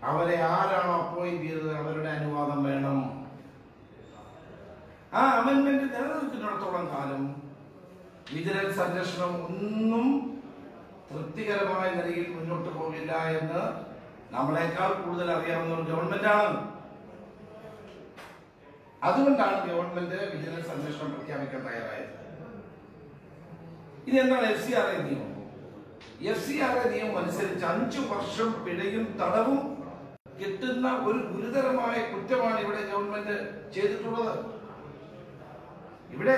അവരെ ആരാണോ അപ്പോയിന്റ് ചെയ്തത് അവരുടെ അനുവാദം വേണം ആ അമെന്റ്മെന്റ് നിലനിൽക്കുന്നിടത്തോളം കാലം വിജിലൻസ് അന്വേഷണം ഒന്നും തൃപ്തികരമായ നിലയിൽ മുന്നോട്ട് പോകില്ല എന്ന് നമ്മളെക്കാൾ കൂടുതൽ അറിയാവുന്ന ഒരു ഗവൺമെന്റാണ് അതുകൊണ്ടാണ് ഗവൺമെന്റ് വിജിലൻസ് അന്വേഷണം പ്രഖ്യാപിക്കാൻ തയ്യാറായത് ഇനി എന്താണ് എഫ് സി ആർ എ നിയമം എഫ് സി ആർ എ നിയമം അനുസരിച്ച് അഞ്ചു വർഷം പിഴയും തടവും കിട്ടുന്ന ഒരു ഗുരുതരമായ കുറ്റമാണ് ഇവിടെ ഗവൺമെന്റ് ചെയ്തിട്ടുള്ളത് ഇവിടെ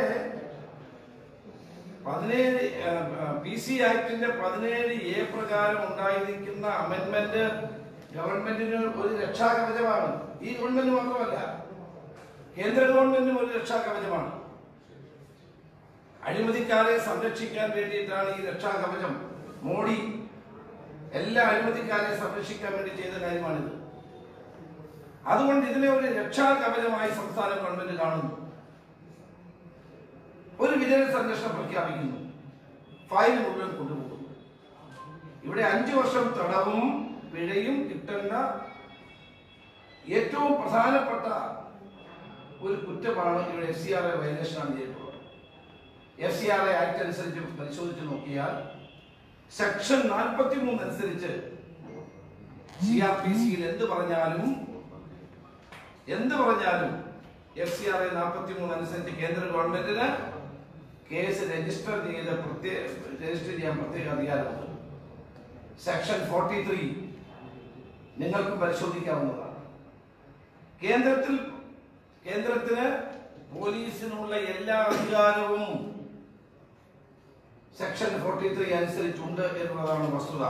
പതിനേഴ് പി സി ആക്ടിന്റെ പതിനേഴ് എ പ്രകാരം ഉണ്ടായിരിക്കുന്ന അമെന്റ്മെന്റ് ഗവൺമെന്റിന് ഒരു രക്ഷാകവചമാണ് ഈ ഗവൺമെന്റ് മാത്രമല്ല കേന്ദ്ര ഗവൺമെന്റിനും ഒരു രക്ഷാകവചമാണ് അഴിമതിക്കാരെ സംരക്ഷിക്കാൻ വേണ്ടിയിട്ടാണ് ഈ രക്ഷാകവചം മോഡി എല്ലാ അഴിമതിക്കാരെ സംരക്ഷിക്കാൻ വേണ്ടി ചെയ്ത കാര്യമാണിത് അതുകൊണ്ട് ഇതിനെ ഒരു രക്ഷാകവചമായി സംസ്ഥാന ഗവൺമെന്റ് കാണുന്നു ഒരു വിജിലൻസ് അന്വേഷണം പ്രഖ്യാപിക്കുന്നു ഫയൽ മുഴുവൻ കൊണ്ടുപോകുന്നു ഇവിടെ അഞ്ചു വർഷം തടവും പിഴയും കിട്ടേണ്ട ഏറ്റവും പ്രധാനപ്പെട്ട ഒരു കുറ്റമാണ് ഇവിടെ എഫ് സി ആർ എ വയലേഷനാണ് ചെയ്തിട്ടുള്ളത് F C R A act അനുസരിച്ച് പരിശോധിച്ച് നോക്കിയാൽ സെക്ഷൻ നാൽപ്പത്തി മൂന്ന് അനുസരിച്ച് സി ആർ പി സിയിൽ എന്ത് പറഞ്ഞാലും എന്ത് പറഞ്ഞാലും എഫ് സി ആർ എ നാൽപ്പത്തി മൂന്ന് അനുസരിച്ച് കേന്ദ്ര ഗവൺമെന്റിന് കേസ് രജിസ്റ്റർ ചെയ്ത് പ്രത്യേക രജിസ്റ്റർ ചെയ്യാൻ പ്രത്യേക അധികാരമുണ്ട് സെക്ഷൻ ഫോർട്ടി ത്രീ നിങ്ങൾക്ക് പരിശോധിക്കാവുന്നതാണ് കേന്ദ്രത്തിൽ കേന്ദ്രത്തിന് പോലീസിനുള്ള എല്ലാ അധികാരവും സെക്ഷൻ ഫോർട്ടി ത്രീ അനുസരിച്ചുണ്ട് എന്നുള്ളതാണ് വസ്തുത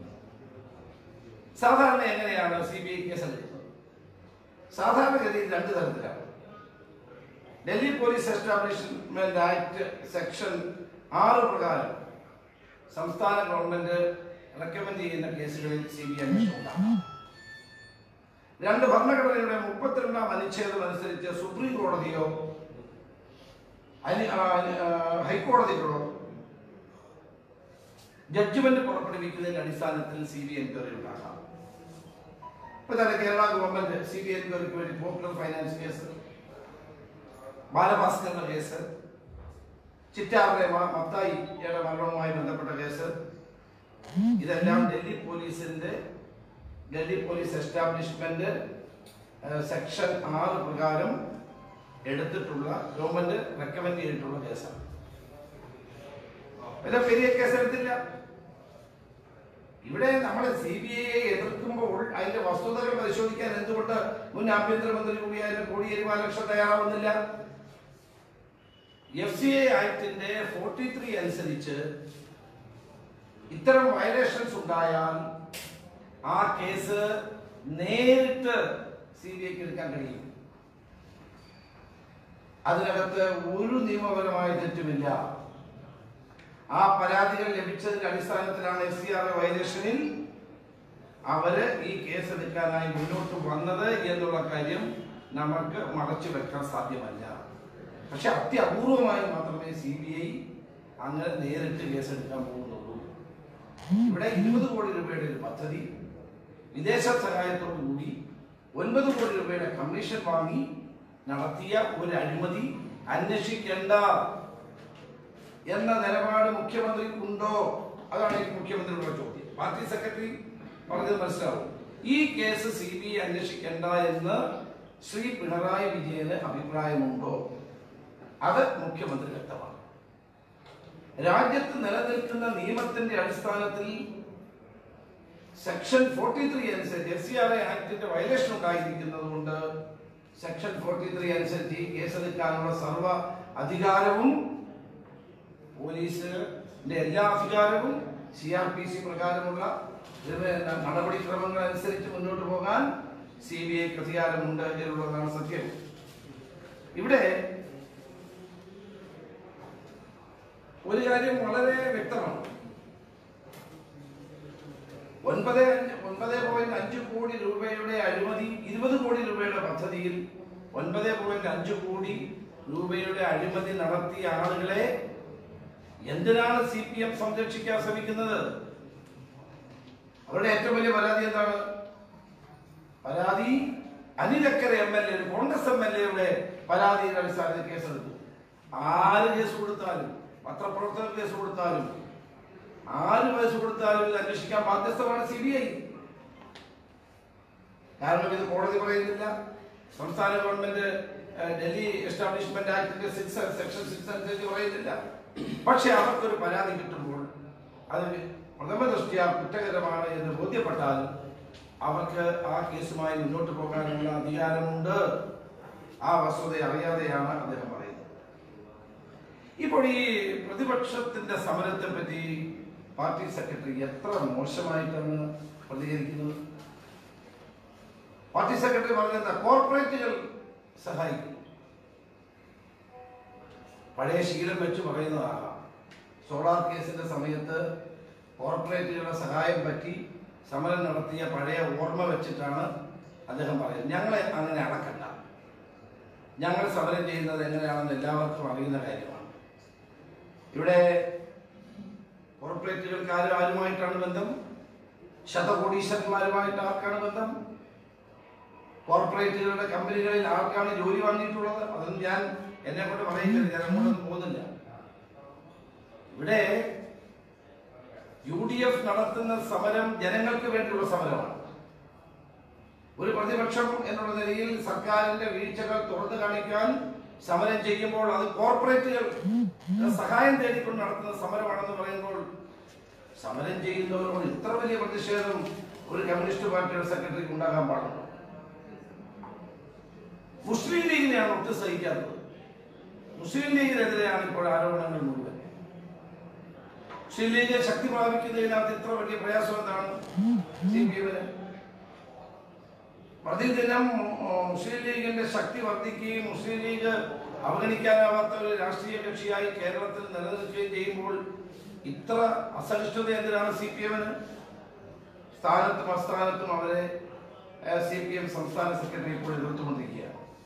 സാധാരണ എങ്ങനെയാണ് സി ബി ഐ കേസ് എടുക്കുന്നത് സാധാരണഗതിയിൽ രണ്ട് തരത്തിലാണ് Delhi police establishment act section ആറ് പ്രകാരം സംസ്ഥാന ഗവൺമെന്റ് റെക്കമെൻഡ് ചെയ്യുന്ന കേസുകളിൽ സി ബി ഐ അന്വേഷണം ഉണ്ടാകും രണ്ട് ഭരണഘടനയുടെ മുപ്പത്തിരണ്ടാം അനുച്ഛേദം അനുസരിച്ച് സുപ്രീം കോടതിയോ അനി- ആ, ആ, ഹൈക്കോടതികളോ ജഡ്ജ്മെന്റ് പുറപ്പെടുവിക്കുന്നതിന്റെ അടിസ്ഥാനത്തിൽ സി ബി എൻക്വയറി ഉണ്ടാക്കാം ഇപ്പൊ തന്നെ കേരള ഗവൺമെന്റ് സി ബി എൻക്വയറിക്ക് വേണ്ടി പോപ്പുലർ ഫൈനാൻസ് കേസ് ബാലഭാസ്കറിന്റെ കേസ് ചിറ്റാറിലെ മ- മത്തായിയുടെ മരണവുമായി ബന്ധപ്പെട്ട കേസ് ഇതെല്ലാം ഡൽഹി പോലീസിന്റെ ഡൽഹി പോലീസ് എസ്റ്റാബ്ലിഷ്മെന്റ് ഏഹ്, സെക്ഷൻ ആറ് പ്രകാരം എടുത്തിട്ടുള്ള ഗവൺമെന്റ് റെക്കമെൻഡ് ചെയ്തിട്ടുള്ള കേസാണ് പിന്നെ പെരിയ കേസ് എടുത്തില്ല ഇവിടെ നമ്മൾ സി ബി ഐയെ എതിർക്കുമ്പോൾ അതിന്റെ വസ്തുതകൾ പരിശോധിക്കാൻ എന്തുകൊണ്ട് മുൻ ആഭ്യന്തരമന്ത്രി കൂടിയായ കോടിയേരി ബാലകൃഷ്ണൻ തയ്യാറാവുന്നില്ല എഫ് സി ഐ ആക്ടിന്റെ ഫോർട്ടി ത്രീ അനുസരിച്ച് ഇത്തരം വയലേഷൻസ് ഉണ്ടായാൽ ആ കേസ് നേരിട്ട് സി ബി ഐക്ക് എടുക്കാൻ കഴിയും അതിനകത്ത് ഒരു നിയമപരമായ തെറ്റുമില്ല ആ പരാതികൾ ലഭിച്ചതിന്റെ അടിസ്ഥാനത്തിലാണ് എഫ് സി ആർ വയലേഷനിൽ അവര് ഈ കേസ് എടുക്കാനായി മുന്നോട്ട് വന്നത് എന്നുള്ള കാര്യം നമുക്ക് മറച്ചു വെക്കാൻ സാധ്യമല്ല പക്ഷെ അത്യപൂർവമായി മാത്രമേ സി ബി ഐ അങ്ങനെ നേരിട്ട് കേസ് എടുക്കാൻ പോകുന്നുള്ളൂ ഇവിടെ ഇരുപത് കോടി രൂപയുടെ ഒരു പദ്ധതി വിദേശ സഹായത്തോടു കൂടി ഒൻപത് കോടി രൂപയുടെ കമ്മീഷൻ വാങ്ങി നടത്തിയ ഒരു അഴിമതി അന്വേഷിക്കേണ്ട എന്ന നിലപാട് മുഖ്യമന്ത്രിക്കുണ്ടോ അതാണ് എനിക്ക് മുഖ്യമന്ത്രിയുടെ ചോദ്യം പാർട്ടി സെക്രട്ടറി പറഞ്ഞത് മനസ്സിലാവും ഈ കേസ് സി ബി ഐ അന്വേഷിക്കേണ്ട എന്ന് ശ്രീ പിണറായി വിജയന് അഭിപ്രായമുണ്ടോ അത് മുഖ്യമന്ത്രി വ്യക്തമാണ് രാജ്യത്ത് നിലനിൽക്കുന്ന നിയമത്തിന്റെ അടിസ്ഥാനത്തിൽ സെക്ഷൻ ഫോർട്ടി ത്രീ അനുസരിച്ച് എസ് സി ആർ എ ആക്ടിന്റെ വയലേഷൻ ഉണ്ടായിരിക്കുന്നത് കൊണ്ട് സെക്ഷൻ ഫോർട്ടി ത്രീ അനുസരിച്ച് ഈ കേസെടുക്കാനുള്ള സർവ അധികാരവും പോലീസിന്റെ എല്ലാ അധികാരവും സി ആർ പി സി പ്രകാരമുള്ള ഇത് നടപടിക്രമങ്ങൾ അനുസരിച്ച് മുന്നോട്ട് പോകാൻ സി ബി ഐക്ക് അധികാരമുണ്ട് എന്നുള്ളതാണ് സത്യം ഇവിടെ ഒരു കാര്യം വളരെ വ്യക്തമാണ് ഒൻപത് അഞ്ച് ഒൻപത് പോയിന്റ് അഞ്ച് കോടി രൂപയുടെ അഴിമതി ഇരുപത് കോടി രൂപയുടെ പദ്ധതിയിൽ ഒൻപത് പോയിന്റ് അഞ്ച് കോടി രൂപയുടെ അഴിമതി നടത്തിയ ആളുകളെ എന്തിനാണ് സി പി എം സംരക്ഷിക്കാൻ ശ്രമിക്കുന്നത് അവരുടെ ഏറ്റവും വലിയ പരാതി എന്താണ് പരാതി Anil Akkara M L A Congress M L എയുടെ പരാതിയുടെ അടിസ്ഥാനത്തിൽ കേസെടുത്തു ആര് കേസ് കൊടുത്താലും പത്രപ്രവർത്തകർ കേസ് കൊടുത്താലും ആര് കേസ് കൊടുത്താലും ഇത് അന്വേഷിക്കാൻ ബാധ്യസ്ഥമാണ് സി ബി ഐ കാരണം ഇത് കോടതി പറയുന്നില്ല സംസ്ഥാന ഗവൺമെന്റ് ഏഹ്, ഡൽഹി എസ്റ്റാബ്ലിഷ്മെന്റ് ആക്ടിന്റെ സിക്സ് സെക്ഷൻ സിക്സ് അനുസരിച്ച് പറയുന്നില്ല പക്ഷെ അവർക്കൊരു പരാതി കിട്ടുമ്പോൾ അത് പ്രഥമ ദൃഷ്ടിയ കുറ്റകരമാണ് എന്ന് ബോധ്യപ്പെട്ടാൽ അവർക്ക് ആ കേസുമായി മുന്നോട്ട് പോകാനുള്ള അധികാരമുണ്ട് ആ വസ്തുത അറിയാതെയാണ് അദ്ദേഹം പറയുന്നത് ഇപ്പോൾ ഈ പ്രതിപക്ഷത്തിന്റെ സമരത്തെ പറ്റി പാർട്ടി സെക്രട്ടറി എത്ര മോശമായിട്ടാണ് പ്രതികരിക്കുന്നത് പാർട്ടി സെക്രട്ടറി പറഞ്ഞത് കോർപ്പറേറ്റുകൾ സഹായിക്കും പഴയ ശീലം വെച്ച് പറയുന്നതാകാം സോളാർ കേസിന്റെ സമയത്ത് കോർപ്പറേറ്റുകളുടെ സഹായം പറ്റി സമരം നടത്തിയ പഴയ ഓർമ്മ വെച്ചിട്ടാണ് അദ്ദേഹം പറയുന്നത് ഞങ്ങളെ അങ്ങനെ അളക്കണ്ട ഞങ്ങൾ സമരം ചെയ്യുന്നത് എങ്ങനെയാണെന്ന് എല്ലാവർക്കും അറിയുന്ന കാര്യമാണ് ഇവിടെ കോർപ്പറേറ്റുകൾക്ക് ആരും ആരുമായിട്ടാണ് ബന്ധം ശതകോടീശ്വരന്മാരുമായിട്ട് ആർക്കാണ് ബന്ധം കോർപ്പറേറ്റുകളുടെ കമ്പനികളിൽ ആർക്കാണ് ജോലി വാങ്ങിയിട്ടുള്ളത് അതൊന്നും ഞാൻ എന്നെ കൊണ്ട് പറയുന്നില്ല ഞാൻ അങ്ങോട്ടൊന്നും പോകുന്നില്ല ഇവിടെ യു ഡി എഫ് നടത്തുന്ന സമരം ജനങ്ങൾക്ക് വേണ്ടിയുള്ള സമരമാണ് ഒരു പ്രതിപക്ഷം എന്നുള്ള നിലയിൽ സർക്കാരിന്റെ വീഴ്ചകൾ തുറന്നു കാണിക്കാൻ സമരം ചെയ്യുമ്പോൾ അത് കോർപ്പറേറ്റുകൾ സഹായം തേടിക്കൊണ്ട് നടത്തുന്ന സമരമാണെന്ന് പറയുമ്പോൾ സമരം ചെയ്യുന്നവരോട് ഇത്ര വലിയ പ്രതിഷേധം ഒരു കമ്മ്യൂണിസ്റ്റ് പാർട്ടിയുടെ സെക്രട്ടറിക്ക് ഉണ്ടാകാൻ പാടുണ്ടോ മുസ്ലിം ലീഗിനെയാണ് ഒട്ടും സഹിക്കാത്തത് മുസ്ലിം ലീഗിനെതിരെയാണ് ഇപ്പോൾ ആരോപണങ്ങൾ മുഴുവൻ മുസ്ലിം ലീഗ് ശക്തി പ്രാപിക്കുന്നതിനകത്ത് ഇത്ര വലിയ പ്രയാസം എന്താണ് സി പി എമ്മിന് പ്രതിദിനം ഉം, മുസ്ലിം ലീഗിന്റെ ശക്തി വർദ്ധിക്കുകയും മുസ്ലിം ലീഗ് അവഗണിക്കാനാവാത്ത ഒരു രാഷ്ട്രീയ കക്ഷിയായി കേരളത്തിൽ നിലനിൽക്കുകയും ചെയ്യുമ്പോൾ ഇത്ര അസഹിഷ്ണുത എന്തിനാണ് സി പി എമ്മിന് സ്ഥാനത്തും അസ്ഥാനത്തും അവരെ സി പി എം സംസ്ഥാന സെക്രട്ടറി ഇപ്പോൾ എതിർത്തുകൊണ്ടിരിക്കുകയാണ്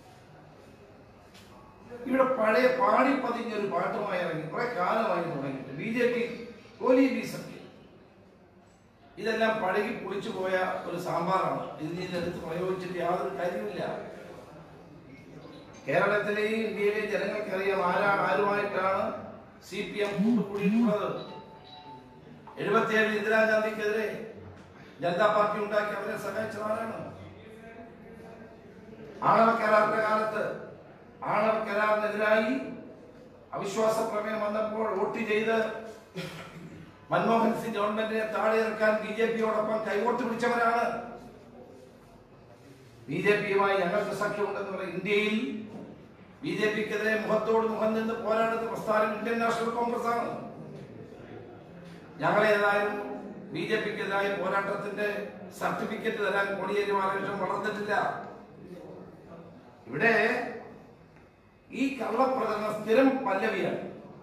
ഇവിടെ പഴയ പാടി പതിഞ്ഞ ഒരു പാട്ടുമായി ഇറങ്ങി കുറെ കാലമായി തുടങ്ങിയിട്ട് ബി ജെ പി കോലി ബി സഖ്യം ഇതെല്ലാം പഴകി കുളിച്ചു പോയ ഒരു സാമ്പാറാണ് ഇതിന് ഇതെടുത്ത് പ്രയോഗിച്ചിട്ട് യാതൊരു കാര്യമില്ല കേരളത്തിലെയും ഇന്ത്യയിലെയും ജനങ്ങൾക്കറിയാം ആരാ ആരുമായിട്ടാണ് സി പി എം കൂട്ടുകൂടിയിട്ടുള്ളത് എഴുപത്തിയേഴിൽ ഇന്ദിരാഗാന്ധിക്കെതിരെ ജനതാ പാർട്ടി ഉണ്ടാക്കി അവരെ സഹായിച്ചത് ആരാണ് ആണവ കരാറിന്റെ കാലത്ത് ആണവ കരാറിനെതിരായി അവിശ്വാസ പ്രമേയം വന്നപ്പോൾ വോട്ട് ചെയ്ത് മൻമോഹൻ സിംഗ് ഗവൺമെന്റിനെ താഴെ ഇറക്കാൻ ബി ജെ പിയോടൊപ്പം കൈവോട്ട് പിടിച്ചവരാണ് ബി ജെ പിയുമായി ഞങ്ങൾക്ക് സഖ്യമുണ്ടെന്ന് പറയും ഇന്ത്യയിൽ ബി ജെ പിക്കെതിരെ മുഖത്തോട് മുഖം നിന്ന് പോരാടുന്ന പ്രസ്ഥാനം ഇന്ത്യൻ നാഷണൽ കോൺഗ്രസ് ആണ് ഞങ്ങൾ ഏതായാലും ബി ജെ പിക്കെതിരായ പോരാട്ടത്തിന്റെ സർട്ടിഫിക്കറ്റ് തരാൻ കോടിയേരി ബാലകൃഷ്ണൻ വളർന്നിട്ടില്ല ഇവിടെ ഈ കള്ളപ്രചരണം സ്ഥിരം പല്ലവിയാണ്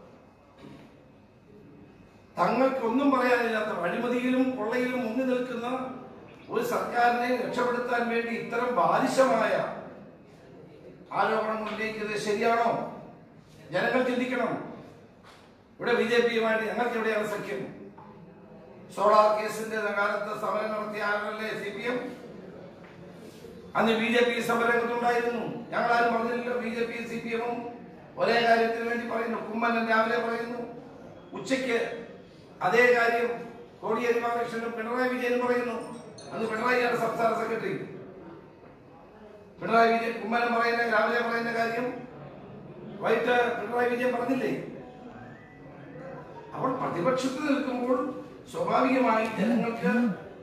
തങ്ങൾക്കൊന്നും പറയാനില്ലാത്ത അഴിമതിയിലും കൊള്ളയിലും മുങ്ങി നിൽക്കുന്ന ഒരു സർക്കാരിനെ രക്ഷപ്പെടുത്താൻ വേണ്ടി ഇത്തരം ബാലിശമായ ആരോപണങ്ങൾ ഉന്നയിക്കുന്നത് ശരിയാണോ ജനങ്ങൾ ചിന്തിക്കണം ഇവിടെ ബി ജെ പിയുമായിട്ട് ഞങ്ങൾക്ക് എവിടെയാണ് സഖ്യം സോളാർ കേസിന്റെ കാലത്ത് സമരം നടത്തിയ ആളല്ലേ സി പി എം അന്ന് ബി ജെ പി സമരരംഗത്തുണ്ടായിരുന്നു ഞങ്ങൾ ആരും പറഞ്ഞില്ലല്ലോ B J P C P എമ്മും ഒരേ കാര്യത്തിന് വേണ്ടി പറയുന്നു കുമ്മനൻ രാവിലെ പറയുന്നു ഉച്ചയ്ക്ക് അതേ കാര്യം കോടിയേരി ബാലകൃഷ്ണനും പിണറായി വിജയനും പറയുന്നു അന്ന് പിണറായിയാണ് സംസ്ഥാന സെക്രട്ടറി പിണറായി വിജയൻ കുമ്മനം പറയുന്ന രാവിലെ പറയുന്ന കാര്യം വൈകിട്ട് പിണറായി വിജയൻ പറഞ്ഞില്ലേ അപ്പോൾ പ്രതിപക്ഷത്ത് നിൽക്കുമ്പോൾ സ്വാഭാവികമായി ജനങ്ങൾക്ക്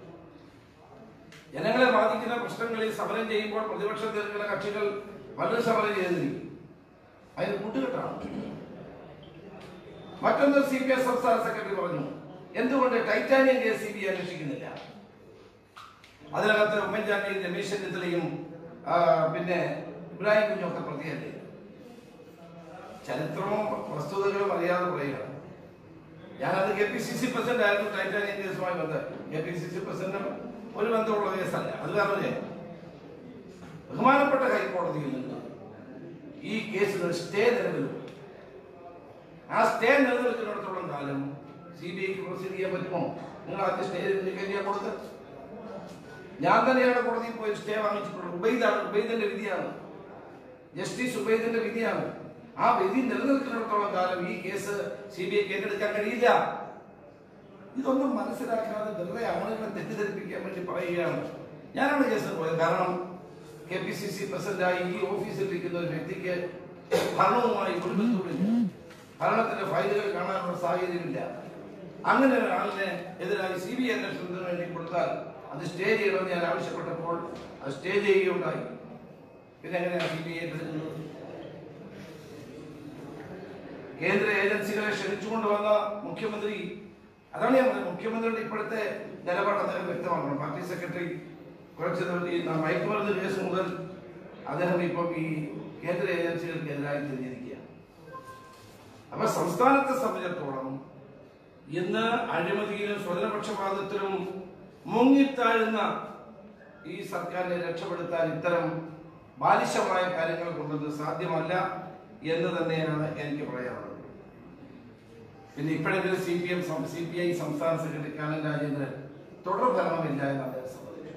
ജനങ്ങളെ ബാധിക്കുന്ന പ്രശ്നങ്ങളിൽ സമരം ചെയ്യുമ്പോൾ പ്രതിപക്ഷത്തിൽ നിൽക്കുന്ന കക്ഷികൾ വളരെ സമരം ചെയ്തിരിക്കും അതിന് കൂട്ടുകെട്ടാണ് മറ്റൊന്ന് സി പി എസ് സംസ്ഥാന സെക്രട്ടറി പറഞ്ഞു എന്തുകൊണ്ട് titanium case C B I അന്വേഷിക്കുന്നില്ല അതിനകത്ത് ഉമ്മൻചാണ്ടിയും രമേശ് ചെന്നിത്തലയും ആ, പിന്നെ ഇബ്രാഹിം കുഞ്ഞും ഒക്കെ പ്രതിയല്ലേ ചരിത്രവും വസ്തുതകളും അറിയാതെ പറയുകയാണ് ഞാനത് K P C C president ആയിരുന്നു ടൈറ്റാനിയം കേസുമായി ബന്ധം കെ പി സി സി പ്രസിഡന്റും ഒരു ബന്ധമുള്ള കേസല്ല അത് കാരണം ഞാൻ ബഹുമാനപ്പെട്ട ഹൈക്കോടതിയിൽ നിന്ന് ഈ കേസിന് സ്റ്റേ നിലവിലുണ്ട് ആ സ്റ്റേ നിലനിൽക്കുന്നിടത്തോളം കാലം സി ബി ഐക്ക് പ്രൊസീഡ് ചെയ്യാൻ പറ്റുമോ നിങ്ങൾ ആദ്യം സ്റ്റേ കഴിഞ്ഞാൽ കൊടുത്ത് ഞാൻ തന്നെയാണ് കോടതിയിൽ പോയി സ്റ്റേ വാങ്ങിച്ചിട്ടുള്ളത് ഉബൈദാണ് ഉബൈദിന്റെ വിധിയാണ് ജസ്റ്റിസ് ഉബൈദിന്റെ വിധിയാണ് ആ വിധി നിലനിൽക്കുന്നിടത്തോളം കാലം ഈ കേസ് സി ബി ഐക്ക് ഏറ്റെടുക്കാൻ കഴിയില്ല ഇതൊന്നും മനസ്സിലാക്കാതെ വെറുതെ ആളുകളെ തെറ്റിദ്ധരിപ്പിക്കാൻ വേണ്ടി പറയുകയാണ് ഞാനാണ് കേസിൽ പോയത് കാരണം കെ പി സി സി പ്രസിഡന്റായി ഈ ഓഫീസിൽ ഇരിക്കുന്ന ഒരു വ്യക്തിക്ക് ഭരണവുമായി ഒരു ബന്ധവുമില്ല ഭരണത്തിന്റെ ഫയലുകൾ കാണാനുള്ള സാഹചര്യമില്ല അങ്ങനെ ഒരാളിനെ എതിരായി സി ബി ഐ അന്വേഷണത്തിന് വേണ്ടി കൊടുത്താൽ അത് സ്റ്റേ ചെയ്യണമെന്ന് ഞാൻ ആവശ്യപ്പെട്ടപ്പോൾ അത് സ്റ്റേ ചെയ്യുകയുണ്ടായി പിന്നെ എങ്ങനെയാണ് സി ബി ഐ ഏറ്റെടുക്കുന്നത് കേന്ദ്ര ഏജൻസികളെ ക്ഷണിച്ചുകൊണ്ട് വന്ന മുഖ്യമന്ത്രി അതാണ് ഞാൻ പറഞ്ഞത് മുഖ്യമന്ത്രിയുടെ ഇപ്പോഴത്തെ നിലപാട് അദ്ദേഹം വ്യക്തമാക്കണം പാർട്ടി സെക്രട്ടറി കുറച്ച് ദിവസം ഈ മയക്കുമരുന്ന് കേസ് മുതൽ അദ്ദേഹം ഇപ്പം ഈ കേന്ദ്ര ഏജൻസികൾക്കെതിരായി തിരിഞ്ഞിരിക്കുകയാണ് അപ്പൊ സംസ്ഥാനത്തെ സംബന്ധിച്ചിടത്തോളം ഇന്ന് അഴിമതിയിലും സ്വജനപക്ഷപാതത്തിലും മുങ്ങിത്താഴുന്ന ഈ സർക്കാരിനെ രക്ഷപ്പെടുത്താൻ ഇത്തരം ബാലിശമായ കാര്യങ്ങൾ കൊണ്ടത് സാധ്യമല്ല എന്ന് തന്നെയാണ് എനിക്ക് പറയാനുള്ളത് പിന്നെ ഇപ്പോഴെങ്കിലും C P M C P I സംസ്ഥാന സെക്രട്ടറി കാനൻ രാജേന്ദ്രൻ തുടർ ഭരണമില്ല എന്ന് അദ്ദേഹം സമ്മതിച്ചു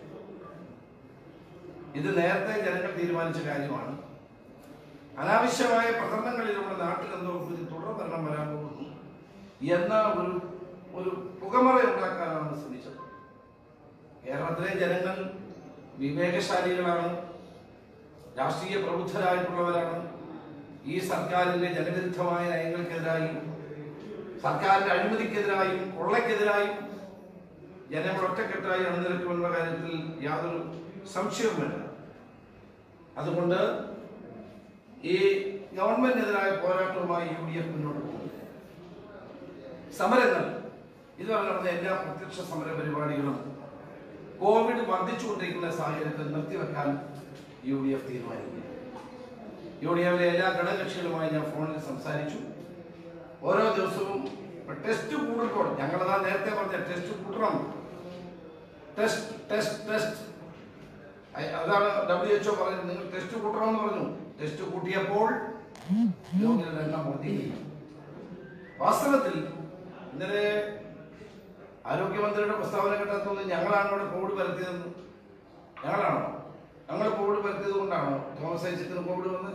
ഇത് നേരത്തെ ജനങ്ങൾ തീരുമാനിച്ച കാര്യമാണ് അനാവശ്യമായ പ്രചരണങ്ങളിലൂടെ നാട്ടിൽ എന്തോ ഒരു തുടർ ഭരണം വരാൻ പോകുന്നു എന്ന ഒരു ഒരു പുകമറ ഉണ്ടാക്കാനാണ് ശ്രമിച്ചത് കേരളത്തിലെ ജനങ്ങൾ വിവേകശാലികളാണ് രാഷ്ട്രീയ പ്രബുദ്ധരായിട്ടുള്ളവരാണ് ഈ സർക്കാരിന്റെ ജനവിരുദ്ധമായ നയങ്ങൾക്കെതിരായും സർക്കാരിന്റെ അഴിമതിക്കെതിരായും കൊള്ളയ്ക്കെതിരായും ജനങ്ങൾ ഒറ്റക്കെട്ടായി അണിനിരക്കുമെന്ന കാര്യത്തിൽ യാതൊരു സംശയവും വേണ്ട അതുകൊണ്ട് ഈ ഗവൺമെന്റിനെതിരായ പോരാട്ടവുമായി യു ഡി എഫ് മുന്നോട്ട് പോകും സമരങ്ങൾ ഇതുവരെ നടന്ന എല്ലാ പ്രത്യക്ഷ സമര പരിപാടികളും കോവിഡ് വർദ്ധിച്ചുകൊണ്ടിരിക്കുന്ന സാഹചര്യത്തിൽ നിർത്തിവെക്കാൻ യു ഡി എഫ് തീരുമാനിക്കുന്നു യു ഡി എഫിലെ എല്ലാ ഘടകകക്ഷികളുമായി ഞാൻ ഫോണിൽ സംസാരിച്ചു ഓരോ ദിവസവും ഇപ്പൊ ടെസ്റ്റ് കൂടുമ്പോൾ ഞങ്ങളതാ നേരത്തെ പറഞ്ഞ ടെസ്റ്റ് കൂട്ടണം ടെസ്റ്റ് ടെസ്റ്റ് ടെസ്റ്റ് അ- അതാണ് ഡബ്ല്യു എച്ച്ഒ പറഞ്ഞത് നിങ്ങൾ ടെസ്റ്റ് കൂട്ടണമെന്ന് പറഞ്ഞു ടെസ്റ്റ് കൂട്ടിയപ്പോൾ രോഗികളുടെ എണ്ണം വർദ്ധിക്കുന്നു വാസ്തവത്തിൽ ഇന്നലെ ആരോഗ്യമന്ത്രിയുടെ പ്രസ്താവന കേട്ടതൊന്നും ഞങ്ങളാണ് ഇവിടെ കോവിഡ് പരത്തിയതെന്ന് ഞങ്ങളാണോ ഞങ്ങൾ കോവിഡ് പരത്തിയത് കൊണ്ടാണോ തോമസ് ഐസക്കിന് കോവിഡ് വന്നത്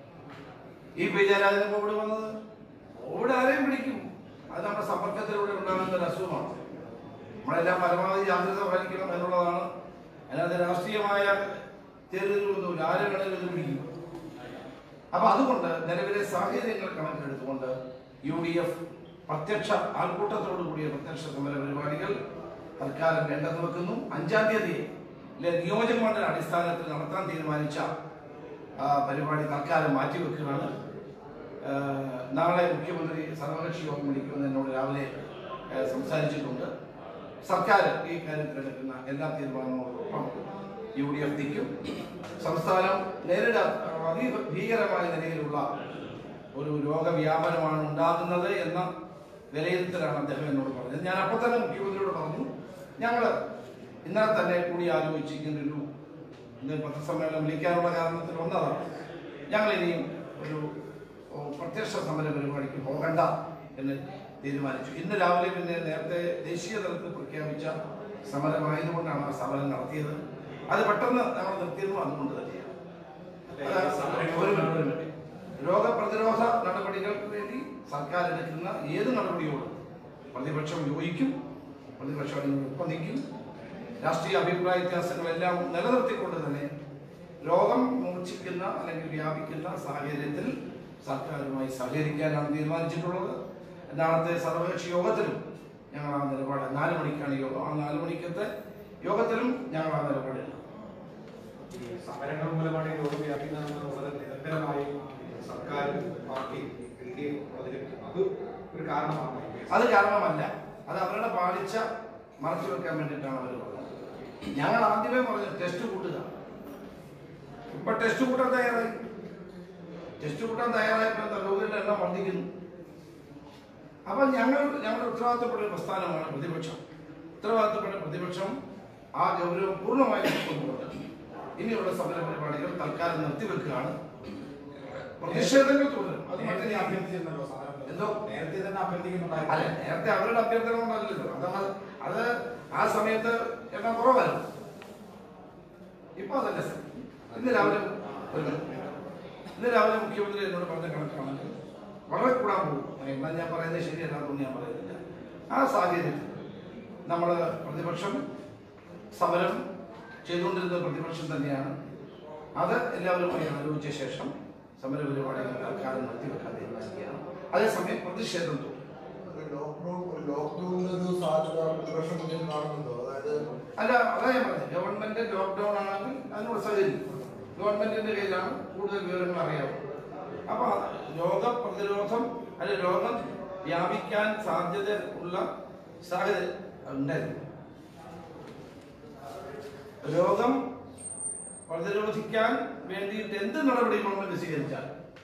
ഈ പി ജയരാജന് കോവിഡ് വന്നത് കോവിഡ് ആരെയും പിടിക്കും അത് നമ്മുടെ സമ്പർക്കത്തിലൂടെ ഉണ്ടാകുന്ന ഒരു അസുഖമാണ് നമ്മളെല്ലാം പരമാവധി ജാഗ്രത പാലിക്കണം എന്നുള്ളതാണ് അതിനകത്ത് രാഷ്ട്രീയമായ തെരഞ്ഞെടുപ്പൊന്നുമില്ല ആരെ വേണമെങ്കിലും ഇത് പിടിക്കും അപ്പൊ അതുകൊണ്ട് നിലവിലെ സാഹചര്യങ്ങൾ കണക്കിലെടുത്തുകൊണ്ട് യു ഡി എഫ് പ്രത്യക്ഷ ആൾക്കൂട്ടത്തോടു കൂടിയ പ്രത്യക്ഷ സമര പരിപാടികൾ തൽക്കാലം വേണ്ടെന്ന് വെക്കുന്നു അഞ്ചാം തീയതി നിയോജക മണ്ഡല അടിസ്ഥാനത്തിൽ നടത്താൻ തീരുമാനിച്ച ആ, പരിപാടി തൽക്കാലം മാറ്റിവെക്കുകയാണ് ആ, നാളെ മുഖ്യമന്ത്രി സർവകക്ഷി യോഗം വിളിക്കുമെന്ന് എന്നോട് രാവിലെ ആ, സംസാരിച്ചിട്ടുണ്ട് സർക്കാർ ഈ കാര്യത്തിൽ എടുക്കുന്ന എല്ലാ തീരുമാനങ്ങളോടൊപ്പം യു ഡി എഫ് നിൽക്കും സംസ്ഥാനം നേരിടാൻ അതിഭീകരമായ നിലയിലുള്ള ഒരു രോഗവ്യാപനമാണ് ഉണ്ടാകുന്നത് എന്ന വിലയിരുത്തലാണ് അദ്ദേഹം എന്നോട് പറഞ്ഞത് ഞാൻ അപ്പോൾ തന്നെ മുഖ്യമന്ത്രിയോട് പറഞ്ഞു ഞങ്ങൾ ഇന്നലെ തന്നെ കൂടി ആലോചിച്ച് ഇങ്ങനൊരു ഇന്ന് പത്രസമ്മേളനം വിളിക്കാനുള്ള കാരണത്തിൽ വന്നതാണ് ഞങ്ങൾ ഇനിയും ഒരു ഓ, പ്രത്യക്ഷ സമര പരിപാടിക്ക് പോകണ്ട എന്ന് തീരുമാനിച്ചു ഇന്ന് രാവിലെ പിന്നെ നേരത്തെ ദേശീയ തലത്തിൽ പ്രഖ്യാപിച്ച സമരമായതുകൊണ്ടാണ് ആ സമരം നടത്തിയത് അത് പെട്ടെന്ന് നമ്മൾ നിർത്തിയതും അതുകൊണ്ട് തന്നെയാണ് അത് ഒരു മിനിറ്റ്, ഒരു മിനിറ്റ്. രോഗപ്രതിരോധ നടപടികൾക്ക് വേണ്ടി സർക്കാർ എടുക്കുന്ന ഏത് നടപടിയോടും പ്രതിപക്ഷം യോജിക്കും പ്രതിപക്ഷം അതിനോടൊപ്പം നിൽക്കും രാഷ്ട്രീയ അഭിപ്രായ വ്യത്യാസങ്ങളെല്ലാം നിലനിർത്തിക്കൊണ്ട് തന്നെ രോഗം മൂർച്ഛിക്കുന്ന അല്ലെങ്കിൽ വ്യാപിക്കുന്ന സാഹചര്യത്തിൽ സർക്കാരുമായി സഹകരിക്കാനാണ് തീരുമാനിച്ചിട്ടുള്ളത് നാളത്തെ സർവകക്ഷി യോഗത്തിലും ഞങ്ങൾ ആ നിലപാട് നാല് മണിക്കാണ് യോഗം ആ നാല് മണിക്കത്തെ യോഗത്തിലും ഞങ്ങൾ ആ നിലപാടില്ല ഈ സമരങ്ങൾ മൂലമാണ് ഈ രോഗം വ്യാപിക്കുന്നതെന്നുള്ളത് നിരന്തരമായി സർക്കാർ പാർട്ടി എൽ ഡി എഫ് പ്രതികരിക്കും അത് ഒരു കാരണമാണ് അത് കാരണമല്ല അത് അവരുടെ പാളിച്ച മറച്ചു വെക്കാൻ വേണ്ടിയിട്ടാണ് അവർ പറഞ്ഞത് ഞങ്ങൾ ആദ്യമേ പറഞ്ഞു ടെസ്റ്റ് കൂട്ടുക ഇപ്പൊ ടെസ്റ്റ് കൂട്ടാൻ തയ്യാറായി ടെസ്റ്റ് കൂട്ടാൻ തയ്യാറായപ്പോൾ എന്താ രോഗികളുടെ എണ്ണം വർദ്ധിക്കുന്നു അപ്പൊ ഞങ്ങൾ ഞങ്ങളുടെ ഉത്തരവാദിത്തപ്പെട്ട ഒരു പ്രസ്ഥാനമാണ് പ്രതിപക്ഷം ഉത്തരവാദിത്തപ്പെട്ട പ്രതിപക്ഷം ആ ഗൗരവം പൂർണ്ണമായി ഉൾക്കൊണ്ടുകൊണ്ട് ഇനിയുള്ള സമര പരിപാടികൾ തൽക്കാലം നിർത്തിവെക്കുകയാണ് പ്രതിഷേധങ്ങൾ തുടരും അത് നേരത്തെ മറ്റേ അഭ്യർത്ഥിച്ചിരുന്നല്ലോ സമരം എന്തോ? നേരത്തെ തന്നെ അല്ല അഭ്യർത്ഥിക്കുന്നുണ്ടായിരുന്നു നേരത്തെ അവരുടെ അഭ്യർത്ഥന കൊണ്ടല്ലല്ലോ അത് നമ്മൾ അത് ആ സമയത്ത് എണ്ണം കുറവായിരുന്നു ഇപ്പൊ അതല്ല സർ ഇന്ന് രാവിലെ ഒരു മിനിറ്റ്. ഇന്ന് രാവിലെ മുഖ്യമന്ത്രി എന്നോട് പറഞ്ഞ കണക്കാണെങ്കിൽ വളരെ കൂടാൻ പോകും എന്നാൽ ഞാൻ പറയുന്നത് ശരിയല്ലാതൊന്നും ഞാൻ പറയുന്നില്ല ആ സാഹചര്യത്തിൽ നമ്മൾ പ്രതിപക്ഷം സമരം ചെയ്തുകൊണ്ടിരുന്ന പ്രതിപക്ഷം തന്നെയാണ് അത് എല്ലാവരുമായി ആലോചിച്ച ശേഷം സമര പരിപാടികൾ തൽക്കാലം നിർത്തിവെക്കാൻ തീരുമാനിക്കുകയാണ് അതേസമയം പ്രതിഷേധം തുടരും ഒരു ലോക്ക്ഡൌൺ ഒരു ലോക്ക്ഡൌണിന്റെ ഒരു സാധ്യത പ്രതിപക്ഷം മുന്നിൽ കാണുന്നുണ്ടോ അതായത് അല്ല അതാ ഞാൻ പറഞ്ഞത് ഗവൺമെന്റ് ലോക്ക്ഡൌൺ ആണെങ്കിൽ അതിനോട് സഹകരിക്കും ഗവൺമെന്റിന്റെ കയ്യിലാണ് കൂടുതൽ വിവരങ്ങൾ അറിയാവുന്നത് അപ്പൊ അത് രോഗപ്രതിരോധം അല്ലെ രോഗം വ്യാപിക്കാൻ സാധ്യത ഉള്ള സാഹചര്യം ഉണ്ടായിരുന്നു രോഗം പ്രതിരോധിക്കാൻ വേണ്ടിയിട്ട് എന്ത് നടപടി ഗവൺമെന്റ് സ്വീകരിച്ചാൽ